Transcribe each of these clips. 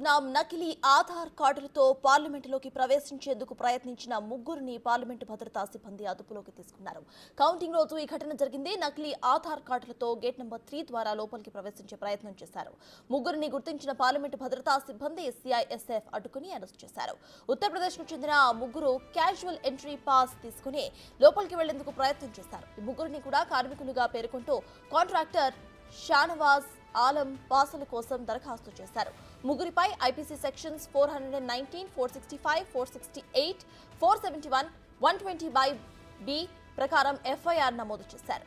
నా నకిలీ ఆధార్ కార్డులతో పార్లమెంటులోకి ప్రవేశించేందుకు ప్రయత్నించిన ముగ్గురిని పార్లమెంటు భద్రతా సిబ్బంది అదుపులోకి తీసుకున్నారు కౌంటింగ్ రోజు ఈ ఘటన జరిగింది నకిలీ ఆధార్ కార్డులతో గేట్ నెంబర్ త్రీ ద్వారా లోపలికి ప్రవేశించే ప్రయత్నం చేశారు ముగ్గురిని గుర్తించిన పార్లమెంటు భద్రతా సిబ్బంది సిఐఎస్ఎఫ్ అడ్డుకుని అరెస్ట్ చేశారు ఉత్తరప్రదేశ్ కు చెందిన ఆ ముగ్గురు క్యాజువల్ ఎంట్రీ పాస్ తీసుకుని లోపలికి వెళ్లేందుకు ప్రయత్నం చేశారు ఈ ముగ్గురిని కూడా కార్మికులుగా పేర్కొంటూ కాంట్రాక్టర్ షానవాజ్ ఆలం పాసుల కోసం దరఖాస్తు చేశారు ముగ్గురిపై IPC sections four hundred and nineteen four sixty five four sixty eight four seventy one one twenty by B ప్రకారం ఎఫ్ఐఆర్ నమోదు చేశారు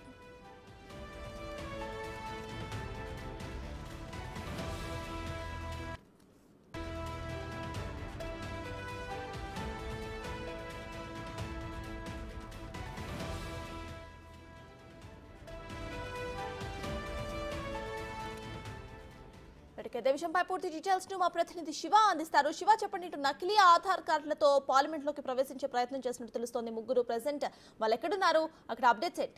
ఇప్పటికే ఇదే విషయంపై పూర్తి డీటెయిల్స్ ను మా ప్రతినిధి శివ అందిస్తారు శివ చెప్పండి ఇటు నకిలీ ఆధార్ కార్డులతో పార్లమెంట్ లోకి ప్రవేశించే ప్రయత్నం చేసినట్టు తెలుస్తోంది ముగ్గురు ప్రెసెంట్ వాళ్ళు ఎక్కడున్నారు అక్కడ అప్డేట్స్ ఏంటి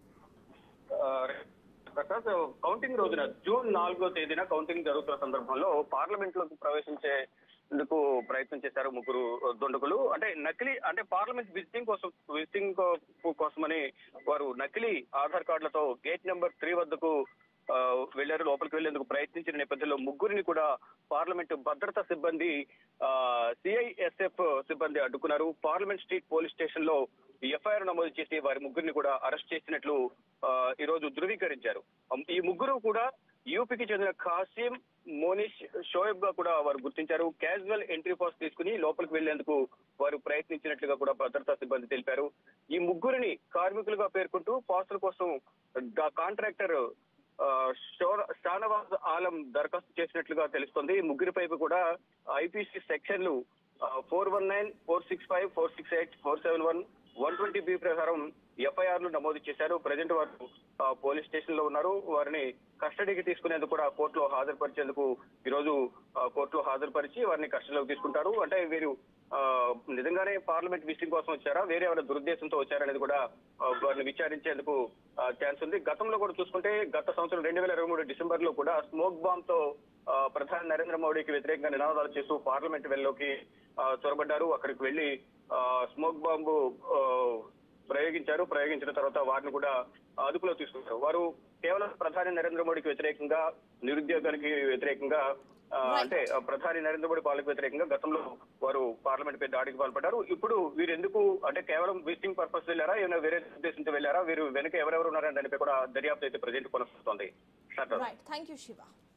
ఆ, ప్రకాష్ కౌంటింగ్ రోజున జూన్ నాలుగో తేదీన కౌంటింగ్ జరుగుతున్న సందర్భంలో పార్లమెంట్ లోకి ప్రవేశించేందుకు ప్రయత్నం చేశారు ముగ్గురు దుండగులు అంటే నకిలీ అంటే పార్లమెంట్ విజిటింగ్ కోసం విజిటింగ్ కో- కోసమని వారు నకిలీ ఆధార్ కార్డులతో గేట్ నెంబర్ త్రీ వద్దకు ఆ, వెళ్లారు లోపలికి వెళ్లేందుకు ప్రయత్నించిన నేపథ్యంలో ముగ్గురిని కూడా పార్లమెంట్ భద్రతా సిబ్బంది సిఐఎస్ఎఫ్ సిబ్బంది అడ్డుకున్నారు పార్లమెంట్ స్ట్రీట్ పోలీస్ స్టేషన్ లో ఎఫ్ఐఆర్ నమోదు చేసి వారి ముగ్గురిని కూడా అరెస్ట్ చేసినట్లు ఆ, ఈ రోజు ధృవీకరించారు అమ్, ఈ ముగ్గురు కూడా యూపీకి చెందిన ఖాసిం మోనిష్ షోయబ్ గా కూడా వారు గుర్తించారు క్యాజువల్ ఎంట్రీ పాస్ తీసుకుని లోపలికి వెళ్లేందుకు వారు ప్రయత్నించినట్లుగా కూడా భద్రతా సిబ్బంది తెలిపారు ఈ ముగ్గురిని కార్మికులుగా పేర్కొంటూ పాసుల కోసం గా- కాంట్రాక్టర్ ఆ, షో- షానవాజ్ ఆలం దరఖాస్తు చేసినట్లుగా తెలుస్తోంది ఈ ముగ్గురిపై కూడా ఐపీసీ సెక్షన్లు four one nine four six five four six eight four seven one one twenty B ప్రకారం ఎఫ్ఐఆర్ లు నమోదు చేశారు ప్రజెంట్ వారు ఆ, పోలీస్ స్టేషన్ లో ఉన్నారు వారిని కస్టడీకి తీసుకునేందుకు కూడా కోర్టులో హాజరుపరిచేందుకు ఈ రోజు ఆ, కోర్టులో హాజరుపరిచి వారిని కస్టడీలోకి తీసుకుంటారు అంటే వీరు ఆ, నిజంగానే పార్లమెంట్ విజిటింగ్ కోసం వచ్చారా వేరే ఏమైనా దురుద్దేశంతో వచ్చారనేది కూడా ఆ, వారిని విచారించేందుకు ఛాన్స్ ఉంది గతంలో కూడా చూసుకుంటే గత సంవత్సరం రెండు వేల ఇరవై మూడు డిసెంబర్ లో కూడా స్మోక్ బాంబ్ తో ఆ, ప్రధాని నరేంద్ర మోడీకి వ్యతిరేకంగా నినాదాలు చేస్తూ పార్లమెంట్ వెల్లోకి ఆ, చొరబడ్డారు అక్కడికి వెళ్లి ఆ, స్మోక్ బాంబు ఆ, ప్రయోగించారు ప్రయోగించిన తర్వాత వారిని కూడా అదుపులో తీసుకున్నారు వారు కేవలం ప్రధాని నరేంద్ర మోడీకి వ్యతిరేకంగా నిరుద్యోగానికి వ్యతిరేకంగా ఆ, Right. అంటే ఆ, ప్రధాని నరేంద్ర మోడీ పాలనకు వ్యతిరేకంగా గతంలో వారు పార్లమెంట్ పై దాడికి పాల్పడ్డారు ఇప్పుడు వీరు ఎందుకు అంటే కేవలం విజిటింగ్ పర్పస్ వెళ్ళారా ఏమైనా వేరే ఉద్దేశంతో వెళ్ళారా వీరు వెనక ఎవరెవరు ఉన్నారని దానిపై కూడా దర్యాప్తు అయితే ప్రజెంట్ కొనసాగుతోంది short right thank you Shiva